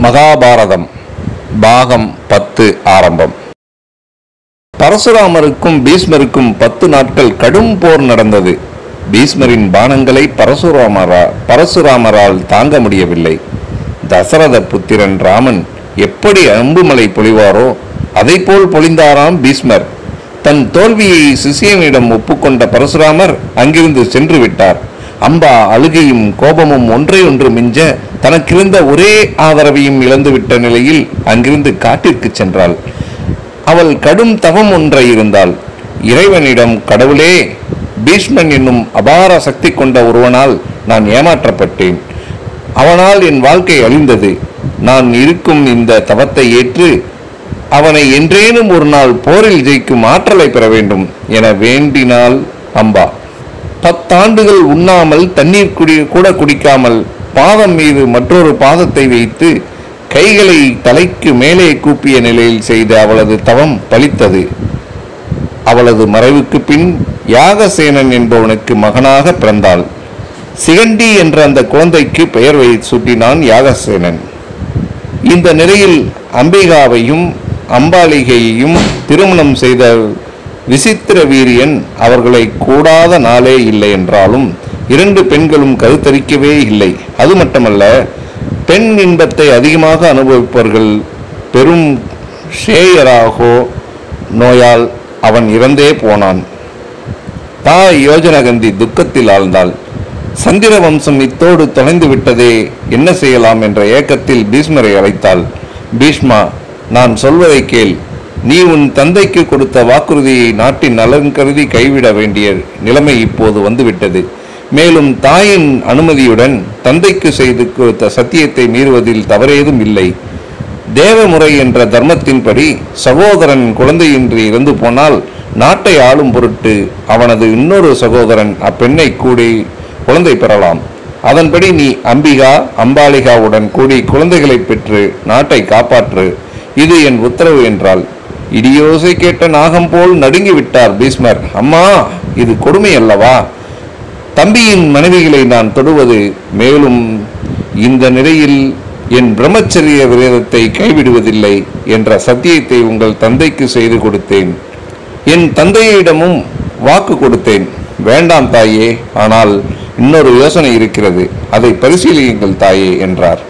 மகாபாரதம் பாகம் பத்து ஆரம்பம் பரசுராமருக்கும் பீஷ்மருக்கும் பத்து நாட்கள் கடும் போர் நடந்தது பீஷ்மரின் பானங்களை பரசுராமரா பரசுராமரால் தாங்க முடியவில்லை தசரத புத்திரன் ராமன் எப்படி அம்புமலை பொழிவாரோ அதைப்போல் பொழிந்தாராம் பீஷ்மர் தன் தோல்வியை சிசியனிடம் ஒப்புக்கொண்ட பரசுராமர் அங்கிருந்து சென்று விட்டார் அம்பா அழுகையும் கோபமும் ஒன்றை ஒன்று மிஞ்ச தனக்கிருந்த ஒரே ஆதரவையும் இழந்துவிட்ட நிலையில் அங்கிருந்து காட்டிற்கு சென்றாள் அவள் கடும் தவம் ஒன்றை இருந்தாள் இறைவனிடம் கடவுளே பீஷ்மன் என்னும் அபார சக்தி கொண்ட ஒருவனால் நான் ஏமாற்றப்பட்டேன் அவனால் என் வாழ்க்கை அழிந்தது நான் இருக்கும் இந்த தவத்தை ஏற்று அவனை என்றேனும் ஒரு நாள் போரில் ஜெயிக்கும் ஆற்றலை பெற வேண்டும் என வேண்டினாள் அம்பா பத்தாண்டுகள் உண்ணாமல் தண்ணீர் குடி கூட குடிக்காமல் பாதம் மீது மற்றொரு பாதத்தை வைத்து கைகளை தலைக்கு மேலே கூப்பிய நிலையில் செய்த அவளது தவம் பலித்தது அவளது மறைவுக்கு பின் யாகசேனன் என்பவனுக்கு மகனாக பிறந்தாள் சிகண்டி என்ற அந்த குழந்தைக்கு பெயர் வை சூட்டினான் யாகசேனன் இந்த நிலையில் அம்பிகாவையும் அம்பாலிகையையும் திருமணம் செய்த விசித்திர வீரியன் அவர்களை கூடாத நாளே இல்லை என்றாலும் இரண்டு பெண்களும் கருத்தரிக்கவே இல்லை அது மட்டுமல்ல பெண் இன்பத்தை அதிகமாக அனுபவிப்பவர்கள் பெரும் ஷேயராகோ நோயால் அவன் இறந்தே போனான் தாய் யோஜனகந்தி துக்கத்தில் ஆழ்ந்தாள் சந்திர வம்சம் இத்தோடு தொலைந்து விட்டதே என்ன செய்யலாம் என்ற ஏக்கத்தில் பீஷ்மரை அழைத்தாள் பீஷ்மா நான் சொல்வதை கேள் நீ உன் தந்தைக்கு கொடுத்த வாக்குறுதியை நாட்டின் நலன் கருதி கைவிட வேண்டிய நிலைமை இப்போது வந்துவிட்டது மேலும் தாயின் அனுமதியுடன் தந்தைக்கு செய்து கொடுத்த சத்தியத்தை மீறுவதில் தவறேதும் இல்லை தேவமுறை என்ற தர்மத்தின்படி சகோதரன் குழந்தையின்றி இறந்து போனால் நாட்டை ஆளும் பொருட்டு அவனது இன்னொரு சகோதரன் அப்பெண்ணை கூடி குழந்தை பெறலாம் அதன்படி நீ அம்பிகா அம்பாலிகாவுடன் கூடி குழந்தைகளை பெற்று நாட்டை காப்பாற்று இது என் உத்தரவு என்றாள் இடியோசை கேட்ட நாகம் போல் நடுங்கி விட்டார் பீஸ்மர் அம்மா இது கொடுமை அல்லவா தம்பியின் மனைவிகளை நான் தொடுவது மேலும் இந்த நிலையில் என் பிரம்மச்சரிய விரதத்தை கைவிடுவதில்லை என்ற சத்தியத்தை உங்கள் தந்தைக்கு செய்து கொடுத்தேன் என் தந்தையிடமும் வாக்கு கொடுத்தேன் வேண்டாம் தாயே ஆனால் இன்னொரு யோசனை இருக்கிறது அதை பரிசீலியுங்கள் தாயே என்றார்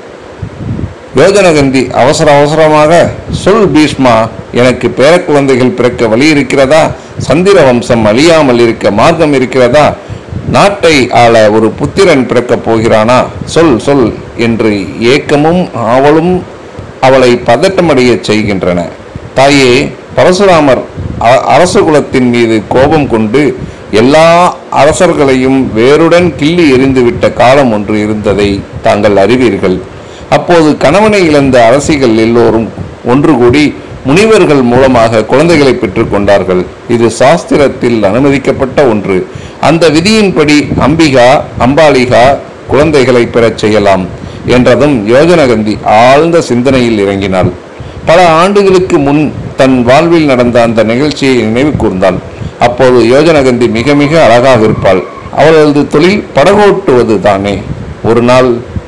யோஜனகந்தி அவசர அவசரமாக சொல் பீஷ்மா எனக்கு பேரக்குழந்தைகள் பிறக்க வழி இருக்கிறதா சந்திர வம்சம் அழியாமல் இருக்க மார்க்கம் இருக்கிறதா நாட்டை ஆள ஒரு புத்திரன் பிறக்கப் போகிறானா சொல் சொல் என்று ஏக்கமும் ஆவலும் அவளை பதட்டமடையச் செய்கின்றன தாயே பரசுராமர் அ- அரச குலத்தின் மீது கோபம் கொண்டு எல்லா அரசர்களையும் வேருடன் கிள்ளி எறிந்துவிட்ட காலம் ஒன்று இருந்ததை தாங்கள் அறிவீர்கள் அப்போது கணவனை இழந்த அரசிகள் எல்லோரும் ஒன்று கூடி முனிவர்கள் மூலமாக குழந்தைகளை பெற்றுக் கொண்டார்கள் இது சாஸ்திரத்தில் அனுமதிக்கப்பட்ட ஒன்று அந்த விதியின்படி அம்பிகா அம்பாலிகா குழந்தைகளை பெறச் செய்யலாம் என்றதும் யோஜனகந்தி ஆழ்ந்த சிந்தனையில் இறங்கினாள் பல ஆண்டுகளுக்கு முன் தன் வாழ்வில் நடந்த அந்த நிகழ்ச்சியை நினைவு கூர்ந்தாள் அப்போது யோஜனகந்தி மிக மிக அழகாக இருப்பாள் அவளது தொழில் படகோட்டுவது தானே ஒரு நாள்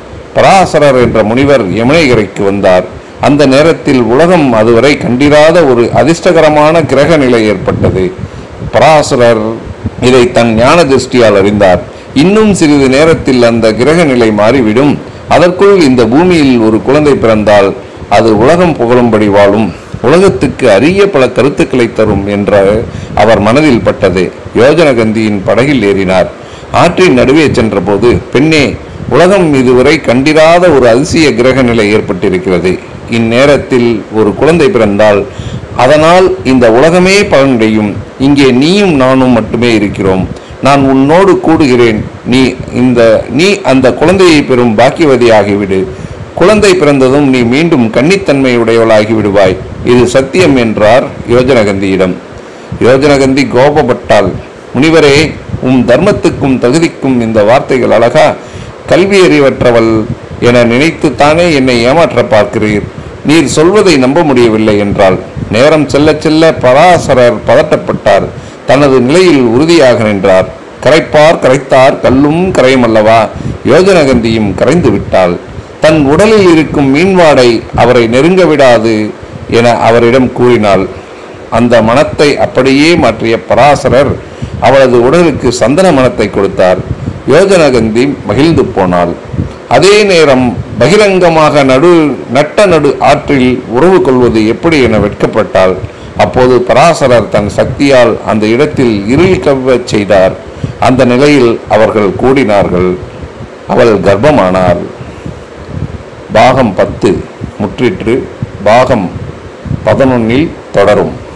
பராசரர் என்ற முனிவர் யமுனைகரைக்கு வந்தார் அந்த நேரத்தில் உலகம் அதுவரை கண்டிராத ஒரு அதிர்ஷ்டகரமான கிரக நிலை ஏற்பட்டது பராசரர் இதை தன் ஞான திருஷ்டியால் அறிந்தார் இன்னும் சிறிது நேரத்தில் அந்த கிரக நிலை மாறிவிடும் அதற்குள் இந்த பூமியில் ஒரு குழந்தை பிறந்தால் அது உலகம் புகழும்படி வாழும் உலகத்துக்கு அரிய பல கருத்துக்களை தரும் என்ற அவர் மனதில் பட்டது யோஜனகந்தியின் படகில் ஏறினார் ஆற்றின் நடுவே சென்றபோது பெண்ணே உலகம் இதுவரை கண்டிராத ஒரு அதிசய கிரக நிலை ஏற்பட்டிருக்கிறது இந்நேரத்தில் ஒரு குழந்தை பிறந்தால் அதனால் இந்த உலகமே பலனடையும் இங்கே நீயும் நானும் மட்டுமே இருக்கிறோம் நான் உன்னோடு கூடுகிறேன் நீ இந்த நீ அந்த குழந்தையை பெறும் பாக்கியவதியாகிவிடு குழந்தை பிறந்ததும் நீ மீண்டும் கன்னித்தன்மையுடையவளாகி விடுவாய் இது சத்தியம் என்றார் யோஜனகந்தியிடம் யோஜனகந்தி கோபப்பட்டாள் முனிவரே உம் தர்மத்துக்கும் தகுதிக்கும் இந்த வார்த்தைகள் அழகா கல்வி அறிவற்றவள் என நினைத்துத்தானே என்னை ஏமாற்ற பார்க்கிறீர் நீர் சொல்வதை நம்ப முடியவில்லை என்றாள் நேரம் செல்ல செல்ல பராசரர் பதட்டப்பட்டார் தனது நிலையில் உறுதியாக நின்றார் கரைப்பார் கரைத்தார் கல்லும் கரையும் அல்லவா யோஜனகந்தியும் கரைந்து விட்டாள் தன் உடலில் இருக்கும் மீன்வாடை அவரை நெருங்க விடாது என அவரிடம் கூறினாள் அந்த மனத்தை அப்படியே மாற்றிய பராசரர் அவளது உடலுக்கு சந்தன மனத்தை கொடுத்தார் யோஜனகந்தி மகிழ்ந்து போனாள் அதே நேரம் பகிரங்கமாக நடு நட்ட நடு ஆற்றில் உறவு கொள்வது எப்படி என வெட்கப்பட்டாள் அப்போது பராசரர் தன் சக்தியால் அந்த இடத்தில் இருள் கவ்வச் செய்தார் அந்த நிலையில் அவர்கள் கூடினார்கள் அவள் கர்ப்பமானாள் பாகம் பத்து முற்றிற்று பாகம் பதினொன்னில் தொடரும்